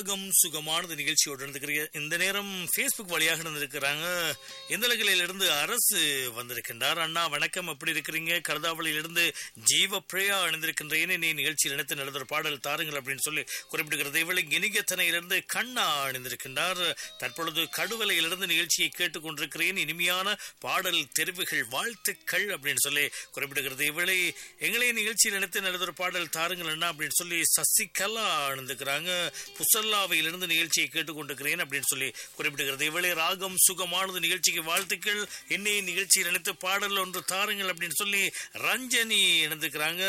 ராகம் சுகமானது நிகழ்ச்சியோடு இருந்துக்கிறீங்க இந்த நேரம் ஃபேஸ்புக் வழியாக இருந்திருக்கிறாங்க இருந்து அரசு வந்திருக்கின்றார் அண்ணா வணக்கம் எப்படி இருக்கிறீங்க கருதாவளியிலிருந்து ஜீவ பிரியா அணிந்திருக்கின்றேன் நீ நிகழ்ச்சியில் இணைத்து நடந்த பாடல் தாருங்கள் அப்படின்னு சொல்லி குறிப்பிடுகிறது இவளை கிணிகத்தனையிலிருந்து கண்ணா அணிந்திருக்கின்றார் தற்பொழுது கடுவலையிலிருந்து நிகழ்ச்சியை கேட்டுக்கொண்டிருக்கிறேன் இனிமையான பாடல் தெரிவுகள் வாழ்த்துக்கள் அப்படின்னு சொல்லி குறிப்பிடுகிறது இவளை எங்களை நிகழ்ச்சியில் இணைத்து நடந்த பாடல் தாருங்கள் அண்ணா அப்படின்னு சொல்லி சசிகலா அணிந்திருக்கிறாங்க புசல்லாவையிலிருந்து நிகழ்ச்சியை கேட்டுக்கொண்டிருக்கிறேன் அப்படின்னு சொல்லி குறிப்பிடுகிறது இவளே ராகம் சுகமானது நிகழ்ச்சிக்கு வாழ்த்துக்கள் என்னை நிகழ்ச்சியில் நினைத்து பாடல் ஒன்று தாருங்கள் அப்படின்னு சொல்லி ரஞ்சனி இணைந்திருக்கிறாங்க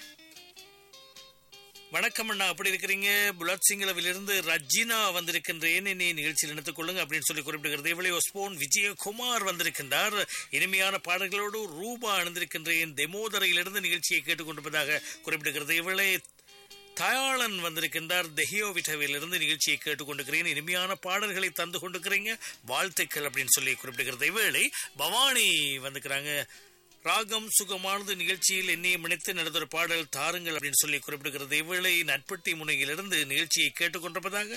வணக்கம் அண்ணா அப்படி இருக்கிறீங்க புலத் சிங்களவிலிருந்து ரஜினா வந்திருக்கின்றேன் என்னை நிகழ்ச்சியில் நினைத்துக் கொள்ளுங்க அப்படின்னு சொல்லி குறிப்பிடுகிறது இவளே ஒஸ்போன் விஜயகுமார் வந்திருக்கின்றார் இனிமையான பாடல்களோடு ரூபா அணிந்திருக்கின்றேன் தெமோதரையிலிருந்து நிகழ்ச்சியை கேட்டுக்கொண்டிருப்பதாக குறிப்பிடுகிறது இவளே தயாளன் வந்திருக்கின்றார் தெஹியோவிட்டவிலிருந்து நிகழ்ச்சியை கேட்டுக்கொண்டிருக்கிறேன் இனிமையான பாடல்களை தந்து கொண்டிருக்கிறீங்க வாழ்த்துக்கள் அப்படின்னு சொல்லி குறிப்பிடுகிறது இவ்வேளை பவானி வந்துக்கிறாங்க ராகம் சுகமானது நிகழ்ச்சியில் என்னை இணைத்து நடந்த பாடல் தாருங்கள் அப்படின்னு சொல்லி குறிப்பிடுகிறது இவ்வேளை நட்பட்டி முனையிலிருந்து நிகழ்ச்சியை கேட்டுக்கொண்டிருப்பதாக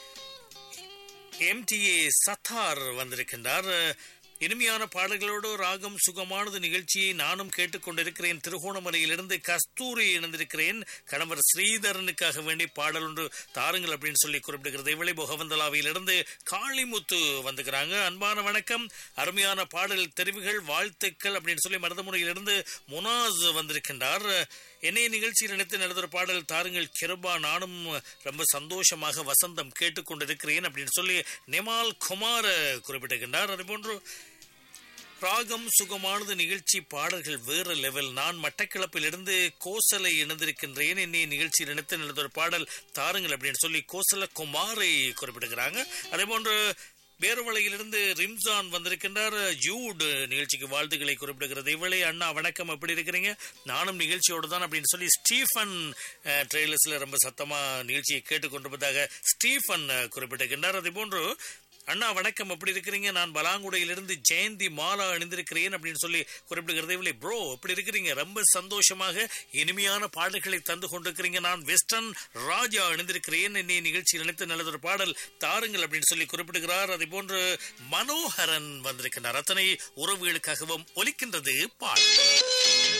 எம்டிஏ சத்தார் வந்திருக்கின்றார் இனிமையான பாடல்களோடு ராகம் சுகமானது நிகழ்ச்சியை நானும் கேட்டுக்கொண்டிருக்கிறேன் திருகோணமலையிலிருந்து கஸ்தூரி இணைந்திருக்கிறேன் கணவர் ஸ்ரீதரனுக்காக வேண்டி பாடல் ஒன்று தாருங்கள் அப்படின்னு சொல்லி குறிப்பிடுகிறது இவளை புகவந்தலாவிலிருந்து காளிமுத்து வந்துக்கிறாங்க அன்பான வணக்கம் அருமையான பாடல் தெரிவுகள் வாழ்த்துக்கள் அப்படின்னு சொல்லி மருதமுறையிலிருந்து முனாஸ் வந்திருக்கின்றார் என்னைய நிகழ்ச்சியில் நினைத்து நடந்த பாடல் தாருங்கள் கிருபா நானும் ரொம்ப சந்தோஷமாக வசந்தம் கேட்டுக்கொண்டிருக்கிறேன் அப்படின்னு சொல்லி நிமால் குமார் குறிப்பிட்டிருக்கின்றார் அதுபோன்று ராகம் சுகமானது நிகழ்ச்சி பாடல்கள் வேறு லெவல் நான் மட்டக்கிளப்பிலிருந்து கோசலை இணைந்திருக்கின்றேன் என்னை நிகழ்ச்சியில் நினைத்து நடந்த ஒரு பாடல் தாருங்கள் அப்படின்னு சொல்லி கோசல குமாரை குறிப்பிடுகிறாங்க அதே போன்று பேரவளையிலிருந்து ரிம்சான் வந்திருக்கின்றார் ஜூட் நிகழ்ச்சிக்கு வாழ்த்துக்களை குறிப்பிடுகிறது இவளே அண்ணா வணக்கம் எப்படி இருக்கிறீங்க நானும் நிகழ்ச்சியோடு தான் அப்படின்னு சொல்லி ஸ்டீஃபன் ட்ரெய்லர்ஸ்ல ரொம்ப சத்தமா நிகழ்ச்சியை கேட்டுக்கொண்டிருப்பதாக ஸ்டீஃபன் குறிப்பிட்டிருக்கின்றார் அதே போன்று அண்ணா வணக்கம் எப்படி இருக்கிறீங்க நான் பலாங்குடையிலிருந்து ஜெயந்தி மாலா அணிந்திருக்கிறேன் அப்படின்னு சொல்லி குறிப்பிடுகிறது இவளை ப்ரோ எப்படி இருக்கிறீங்க ரொம்ப சந்தோஷமாக இனிமையான பாடல்களை தந்து கொண்டிருக்கிறீங்க நான் வெஸ்டர்ன் ராஜா அணிந்திருக்கிறேன் என்னை நிகழ்ச்சியில் நினைத்து நல்லதொரு பாடல் தாருங்கள் அப்படின்னு சொல்லி குறிப்பிடுகிறார் அதே போன்று மனோகரன் வந்திருக்கிறார் அத்தனை உறவுகளுக்காகவும் ஒலிக்கின்றது பாடல்